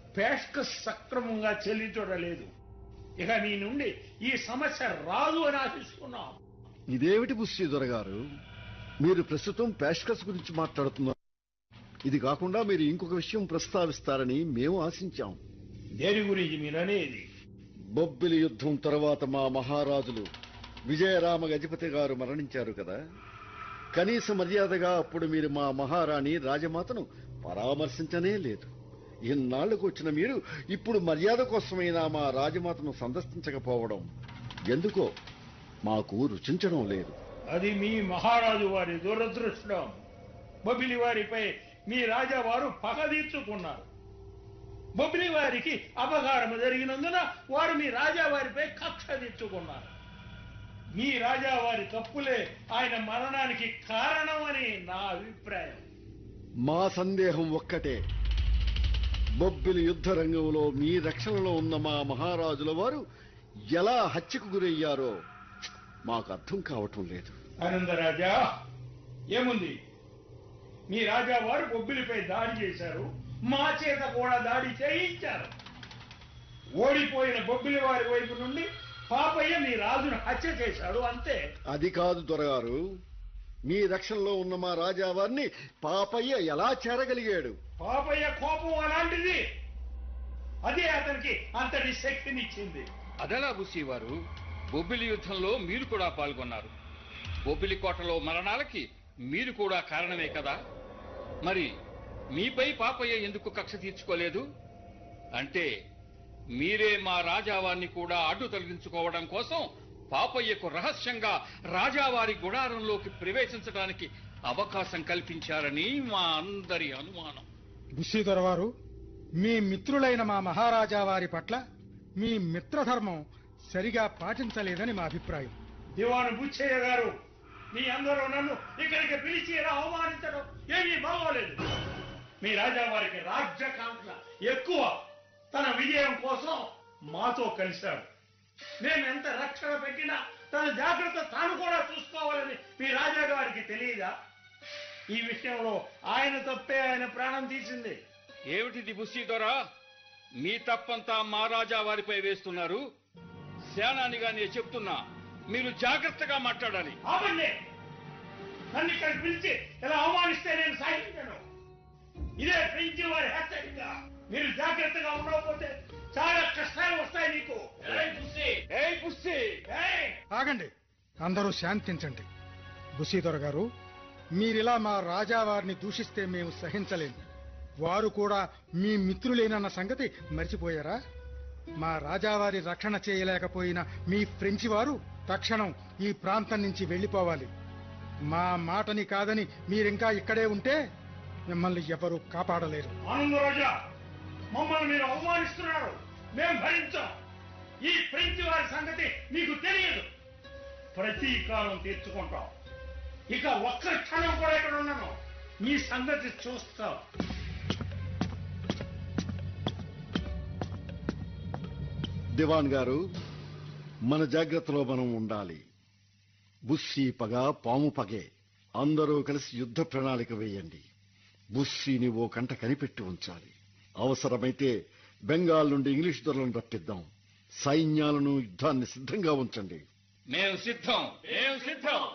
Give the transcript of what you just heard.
పేష్క సక్రమంగా చెల్లించడలేదు ఇక నీ నుండి ఈ సమస్య రాదు అని ఆశిస్తున్నాం ఇదేమిటి బుస్సి దొరగారు మీరు ప్రస్తుతం పేష్కస్ గురించి మాట్లాడుతున్నారు ఇది కాకుండా మీరు ఇంకొక విషయం ప్రస్తావిస్తారని మేము ఆశించాం దేని గురించి మీరనేది బొబ్బిలి యుద్ధం తర్వాత మా మహారాజులు విజయరామ గజపతి గారు మరణించారు కదా కనీస మర్యాదగా అప్పుడు మీరు మా మహారాణి రాజమాతను పరామర్శించనే లేదు ఇన్నాళ్లకు వచ్చిన మీరు ఇప్పుడు మర్యాద కోసమైనా మా రాజమాతను సందర్శించకపోవడం ఎందుకో మాకు రుచించడం లేదు అది మీ మహారాజు వారి దురదృష్టం బొబిలి వారిపై మీ రాజావారు పగ తీర్చుకున్నారు బొబిలి వారికి అపకారం జరిగినందున వారు మీ రాజావారిపై కక్ష తీర్చుకున్నారు మీ రాజావారి తప్పులే ఆయన మరణానికి కారణమని నా అభిప్రాయం మా సందేహం ఒక్కటే బొబ్బిలి యుద్ధ రంగంలో మీ రక్షణలో ఉన్న మా మహారాజుల వారు ఎలా హత్యకు గురయ్యారో మాకు అర్థం కావటం లేదు ఆనందరాజా ఏముంది మీ రాజా వారు బొబ్బిలిపై దాడి చేశారు మా చేత కూడా దాడి చేయించారు ఓడిపోయిన బొబ్బిలి వారి వైపు నుండి పాపయ్య మీ రాజును హత్య చేశాడు అంతే అది కాదు దొరగారు మీ రక్షణలో ఉన్న మా రాజావారిని పాపయ్య ఎలా చేరగలిగాడు పాపయ్య కోపం అలాంటిది అదే అతనికి అంతటి శక్తినిచ్చింది అదలా బుస్సీవారు బొబ్బిలి యుద్ధంలో మీరు కూడా పాల్గొన్నారు బొబ్బిలి కోటలో మరణాలకి మీరు కూడా కారణమే కదా మరి మీపై పాపయ్య ఎందుకు కక్ష తీర్చుకోలేదు అంటే మీరే మా రాజావారిని కూడా అడ్డు తొలగించుకోవడం కోసం పాపయ్యకు రహస్యంగా రాజావారి గుడారంలోకి ప్రవేశించడానికి అవకాశం కల్పించారని మా అందరి అనుమానం బుస్సీధర వారు మీ మిత్రులైన మా మహారాజా వారి పట్ల మీ మిత్రధర్మం సరిగా పాటించలేదని మా అభిప్రాయం దివాను బుచ్చయ్య గారు మీ అందరూ నన్ను ఇక్కడికి పిలిచి ఇలా అవమానించడం ఏమీ బాగోలేదు మీ రాజా వారికి రాజ్యకాంక్ష ఎక్కువ తన విజయం కోసం మాతో కలిశాడు మేము ఎంత రక్షణ పెట్టినా తన జాగ్రత్త తాను కూడా చూసుకోవాలని మీ రాజా గారికి తెలియదా ఈ విషయంలో ఆయన తప్పే ఆయన ప్రాణం తీసింది ఏమిటిది బుస్సీ దొరా మీ తప్పంతా మా రాజా వారిపై వేస్తున్నారు సేనానిగానే చెప్తున్నా మీరు జాగ్రత్తగా మాట్లాడాలి ఆపండి నన్ను ఇక్కడ పిలిచి ఇలా అవమానిస్తే నేను సాగించను ఇదే పెంచి వారి హెచ్చరిక మీరు జాగ్రత్తగా ఉండకపోతే చాలా కష్టాలు వస్తాయి నీకు ఏయ్ బుస్సీ! ఏయ్ బుస్సీ ఏయ్! ఆగండి అందరూ శాంతించండి బుసీధర గారు మీరిలా మా రాజావారిని దూషిస్తే మేము సహించలేము వారు కూడా మీ మిత్రులేనన్న సంగతి మర్చిపోయారా మా రాజావారి రక్షణ చేయలేకపోయిన మీ ఫ్రెంచి వారు తక్షణం ఈ ప్రాంతం నుంచి వెళ్లిపోవాలి మా మాటని కాదని మీరింకా ఇక్కడే ఉంటే మిమ్మల్ని ఎవరూ కాపాడలేరు ఆనందరాజా మమ్మల్ని మీరు అవమానిస్తున్నారు మేము భరించాం ఈ ఫ్రెంచి వారి సంగతి మీకు తెలియదు ప్రతీకారం తీర్చుకుంటాం ఇక ఒక్క క్షణం కూడా ఇక్కడ ఉన్నాను మీ సంగతి చూస్తాం దివాన్ గారు మన జాగ్రత్తలో మనం ఉండాలి బుస్సీ పగ పాము పగే అందరూ కలిసి యుద్ధ ప్రణాళిక వేయండి బుస్సీని ఓ కంట కనిపెట్టి ఉంచాలి అవసరమైతే బెంగాల్ నుండి ఇంగ్లీష్ దొరలను రప్పిద్దాం సైన్యాలను యుద్ధాన్ని సిద్ధంగా ఉంచండి మేము సిద్ధం మేము సిద్ధం